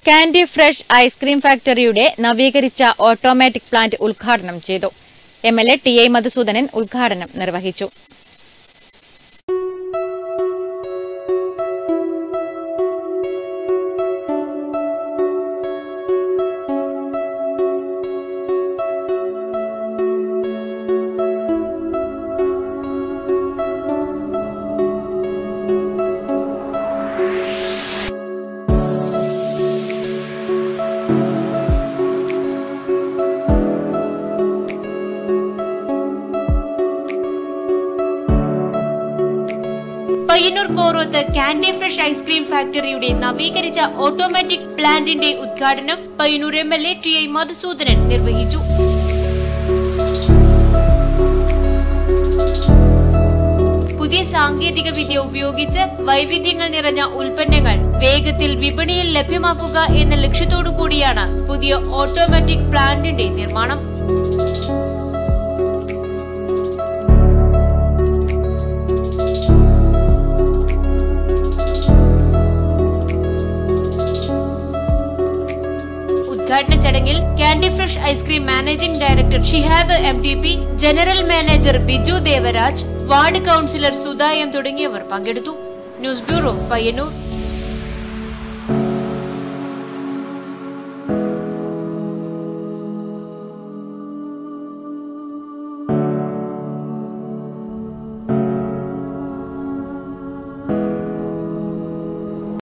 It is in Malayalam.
കാൻഡി ഫ്രഷ് ഐസ്ക്രീം ഫാക്ടറിയുടെ നവീകരിച്ച ഓട്ടോമാറ്റിക് പ്ലാന്റ് ഉദ്ഘാടനം ചെയ്തു M L A T I Madhusudanan ഉദ്ഘാടനം നിർവഹിച്ചു Payyanur Koroth candy fresh ice cream ഫാക്ടറിയുടെ നവീകരിച്ച ഓട്ടോമാറ്റിക് പ്ലാന്റിന്റെ ഉദ്ഘാടനം Payyanur M L A T I Madhusudanan നിർവഹിച്ചു പുതിയ സാങ്കേതിക വിദ്യ ഉപയോഗിച്ച് വൈവിധ്യങ്ങൾ നിറഞ്ഞ ഉൽപ്പന്നങ്ങൾ വേഗത്തിൽ വിപണിയിൽ ലഭ്യമാക്കുക എന്ന ലക്ഷ്യത്തോടു കൂടിയാണ് പുതിയ ഓട്ടോമാറ്റിക് പ്ലാന്റിന്റെ നിർമ്മാണം ഉദ്ഘാടന ചടങ്ങിൽ candy fresh ice cream managing director Shihab M T P general manager Biju Devaraj ward councillor Sudhayam തുടങ്ങിയവർ പങ്കെടുത്തു ന്യൂസ് ബ്യൂറോ പയ്യന്നൂർ